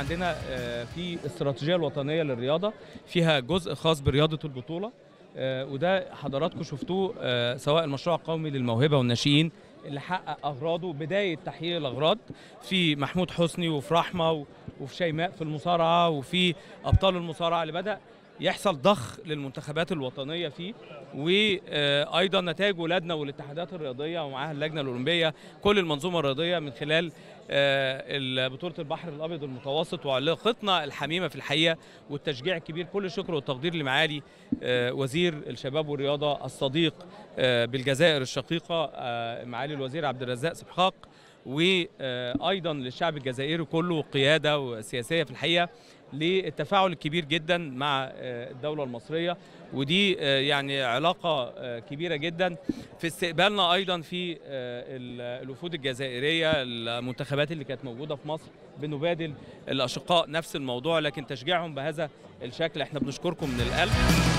عندنا آه، في الاستراتيجيه الوطنيه للرياضه فيها جزء خاص برياضه البطوله آه، وده حضراتكم شفتوه آه، سواء المشروع القومي للموهبه والناشئين اللي حقق اغراضه بدايه تحقيق الاغراض في محمود حسني وفي رحمه و- وفي شيماء في المصارعه وفي ابطال المصارعه اللي بدا يحصل ضخ للمنتخبات الوطنيه فيه وايضا نتائج ولادنا والاتحادات الرياضيه ومعاها اللجنه الاولمبيه كل المنظومه الرياضيه من خلال آه، بطوله البحر الابيض المتوسط وعلاقتنا الحميمه في الحقيقه والتشجيع الكبير كل الشكر والتقدير لمعالي آه، وزير الشباب والرياضه الصديق آه، بالجزائر الشقيقه آه، معالي الوزير عبد الرزاق سبحاق وايضا للشعب الجزائري كله قياده وسياسيه في الحقيقه للتفاعل الكبير جدا مع آه، الدوله المصريه ودي آه، يعني علاقه آه، كبيره جدا في استقبالنا ايضا في آه، ال- الوفود الجزائريه المنتخبات اللي كانت موجوده في مصر بنبادل الاشقاء نفس الموضوع لكن تشجيعهم بهذا الشكل احنا بنشكركم من القلب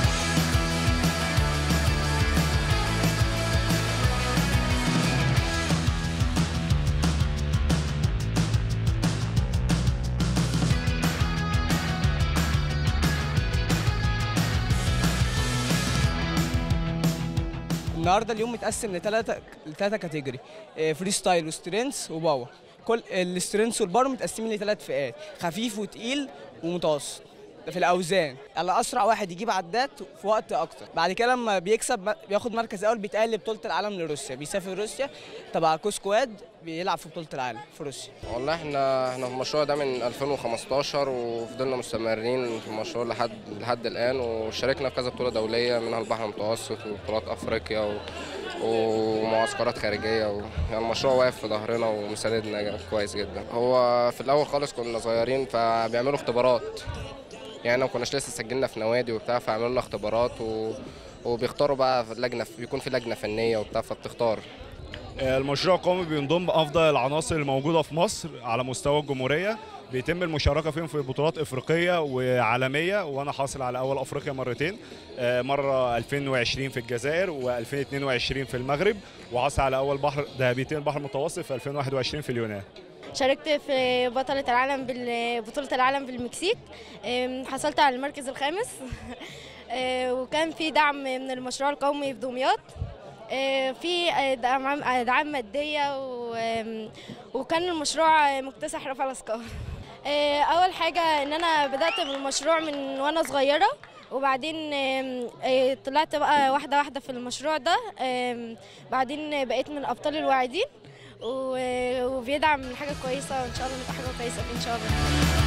النهارده اليوم متقسم لثلاثه لثلاثه كاتيجوري آه، فري ستايل وسترينث وباور كل السترينث والباور متقسمين لثلاث فئات خفيف وتقيل ومتوسط ده في الاوزان على اسرع واحد يجيب عدات في وقت اكتر بعد كده لما بيكسب م- بياخد مركز اول بيتقل لبطوله العالم لروسيا بيسافر روسيا تبع كوسكواد بيلعب في بطوله العالم في روسيا والله احنا احنا في المشروع ده من 2015 وفضلنا مستمرين في المشروع لحد لحد الان وشاركنا في كذا بطوله دوليه منها البحر المتوسط وبطولات افريقيا و... ومعسكرات خارجيه و... يعني المشروع واقف في ظهرنا ومساندنا كويس جدا هو في الاول خالص كنا صغيرين فبيعملوا اختبارات يعني ما كناش لسه سجلنا في نوادي وبتاع فعملوا لنا اختبارات و... وبيختاروا بقى في لجنه بيكون في لجنه فنيه وبتاع فبتختار المشروع القومي بينضم افضل العناصر الموجوده في مصر على مستوى الجمهوريه بيتم المشاركه فيهم في بطولات افريقيه وعالميه وانا حاصل على اول افريقيا مرتين آه، مره 2020 في الجزائر و2022 في المغرب وحاصل على اول بحر ذهبيتين البحر المتوسط في 2021 في اليونان شاركت في بطلة العالم بال- بطولة العالم بالمكسيك أم، حصلت على المركز الخامس أه، وكان في دعم من المشروع القومي في دمياط أه، في أه، دعم دعم مادية و- أم، وكان المشروع مكتسح رفع الأثقال أه، أول حاجة إن أنا بدأت بالمشروع من وأنا صغيرة وبعدين أم، أه، طلعت بقى واحدة واحدة في المشروع ده أم، بعدين بقيت من الأبطال الواعدين و- وبيدعم حاجة كويسة وإن شاء الله نبقى حاجة كويسة فيه إن شاء الله